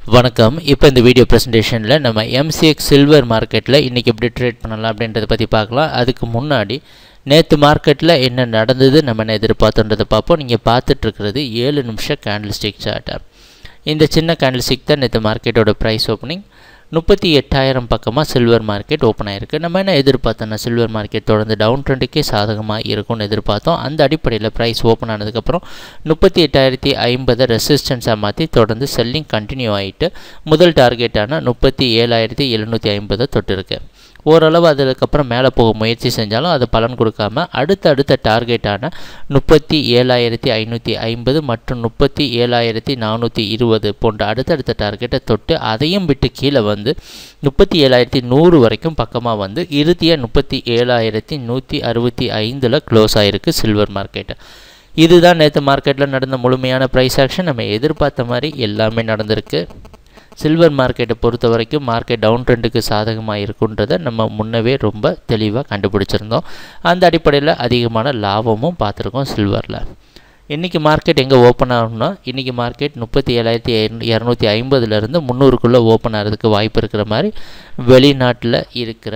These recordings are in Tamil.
வணக்கம் இப்போ இந்த வீடியோ ப்ரெசன்டேஷனில் நம்ம எம்சிஎக்ஸ் சில்வர் மார்க்கெட்டில் இன்றைக்கி எப்படி ட்ரேட் பண்ணலாம் அப்படின்றத பற்றி பார்க்கலாம் அதுக்கு முன்னாடி நேற்று மார்க்கெட்டில் என்ன நடந்தது நம்ம என்ன எதிர்பார்த்தோன்றதை பார்ப்போம் நீங்கள் பார்த்துட்ருக்கிறது ஏழு நிமிஷம் கேண்டில் ஸ்டிக் சார்ட்டை இந்த சின்ன கேண்டில் ஸ்டிக் தான் நேற்று மார்க்கெட்டோட ப்ரைஸ் ஓப்பனிங் முப்பத்தி எட்டாயிரம் பக்கமாக சில்வர் மார்க்கெட் ஓப்பன் ஆயிருக்கு நம்ம என்ன எதிர்பார்த்தோம்னா சில்வர் மார்க்கெட் தொடர்ந்து டவுன் ட்ரெண்டுக்கே சாதகமாக இருக்கும்னு எதிர்பார்த்தோம் அந்த அடிப்படையில் ப்ரைஸ் ஓப்பன் ஆனதுக்கப்புறம் முப்பத்தி எட்டாயிரத்தி ஐம்பதை ரெசிஸ்டன்ஸாக மாற்றி தொடர்ந்து செல்லிங் கண்டினியூ ஆகிட்டு முதல் டார்கெட்டான முப்பத்தி ஏழாயிரத்தி எழுநூற்றி ஐம்பதை தொட்டிருக்கு ஓரளவு அதுக்கப்புறம் மேலே போக முயற்சி செஞ்சாலும் அது பலன் கொடுக்காம அடுத்த அடுத்த டார்கெட்டான முப்பத்தி ஏழாயிரத்தி ஐநூற்றி ஐம்பது மற்றும் முப்பத்தி ஏழாயிரத்தி நானூற்றி இருபது போன்ற அடுத்தடுத்த டார்கெட்டை தொட்டு அதையும் விட்டு கீழே வந்து முப்பத்தி ஏழாயிரத்தி நூறு வரைக்கும் பக்கமாக வந்து இறுதியாக முப்பத்தி ஏழாயிரத்தி நூற்றி அறுபத்தி ஐந்தில் க்ளோஸ் ஆகிருக்கு சில்வர் மார்க்கெட்டு இதுதான் நேற்று மார்க்கெட்டில் நடந்த முழுமையான ப்ரைஸ் ஆக்ஷன் நம்ம எதிர்பார்த்த மாதிரி எல்லாமே நடந்திருக்கு சில்வர் மார்க்கெட்டை பொறுத்த வரைக்கும் மார்க்கெட் டவுன் ட்ரெண்டுக்கு சாதகமாக இருக்குன்றதை நம்ம முன்னவே ரொம்ப தெளிவாக கண்டுபிடிச்சிருந்தோம் அந்த அடிப்படையில் அதிகமான லாபமும் பார்த்துருக்கோம் சில்வரில் இன்றைக்கி மார்க்கெட் எங்கே ஓப்பன் ஆகணும்னா இன்றைக்கி மார்க்கெட் முப்பத்தி ஏழாயிரத்தி இரநூத்தி ஐம்பதுலேருந்து முந்நூறுக்குள்ளே ஓப்பன் ஆகிறதுக்கு வாய்ப்பு இருக்கிற மாதிரி வெளிநாட்டில் இருக்கிற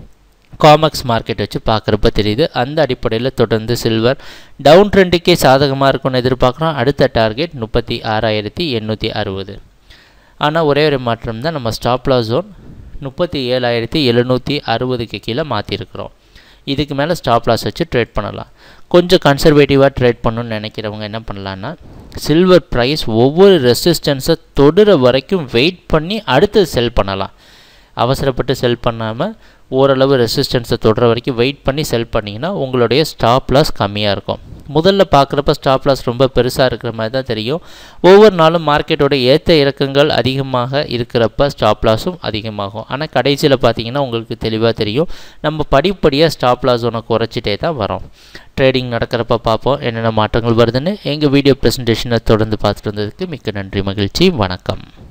காமக்ஸ் மார்க்கெட் வச்சு பார்க்குறப்ப தெரியுது அந்த அடிப்படையில் தொடர்ந்து சில்வர் டவுன் ட்ரெண்டுக்கே சாதகமாக இருக்கும்னு எதிர்பார்க்குறோம் அடுத்த டார்கெட் முப்பத்தி ஆறாயிரத்தி எண்ணூற்றி அறுபது ஆனால் ஒரே ஒரு மாற்றம் தான் நம்ம ஸ்டாப்லா ஜோன் முப்பத்தி ஏழாயிரத்தி எழுநூற்றி அறுபதுக்கு கீழே மாற்றிருக்கிறோம் இதுக்கு மேலே ஸ்டாப் லாஸ் வச்சு ட்ரேட் பண்ணலாம் கொஞ்சம் கன்சர்வேட்டிவாக ட்ரேட் பண்ணணும்னு நினைக்கிறவங்க என்ன பண்ணலான்னா சில்வர் ப்ரைஸ் ஒவ்வொரு ரெசிஸ்டன்ஸை தொடுற வரைக்கும் வெயிட் பண்ணி அடுத்தது செல் பண்ணலாம் அவசரப்பட்டு செல் பண்ணாமல் ஓரளவு ரெசிஸ்டன்ஸை தொடுற வரைக்கும் வெயிட் பண்ணி செல் பண்ணிங்கன்னா உங்களுடைய ஸ்டாப் லாஸ் கம்மியாக இருக்கும் முதல்ல பார்க்குறப்ப ஸ்டாப் லாஸ் ரொம்ப பெருசாக இருக்கிற மாதிரி தான் தெரியும் ஒவ்வொரு நாளும் மார்க்கெட்டோட ஏற்ற இறக்கங்கள் அதிகமாக இருக்கிறப்ப ஸ்டாப் லாஸும் அதிகமாகும் ஆனால் கடைசியில் பார்த்தீங்கன்னா உங்களுக்கு தெளிவாக தெரியும் நம்ம படிப்படியாக ஸ்டாப் லாஸ் ஒன்று குறைச்சிட்டே தான் வரோம் ட்ரேடிங் நடக்கிறப்ப பார்ப்போம் என்னென்ன மாற்றங்கள் வருதுன்னு எங்கள் வீடியோ ப்ரெசன்டேஷனை தொடர்ந்து பார்த்துட்டு வந்ததுக்கு மிக்க நன்றி மகிழ்ச்சி வணக்கம்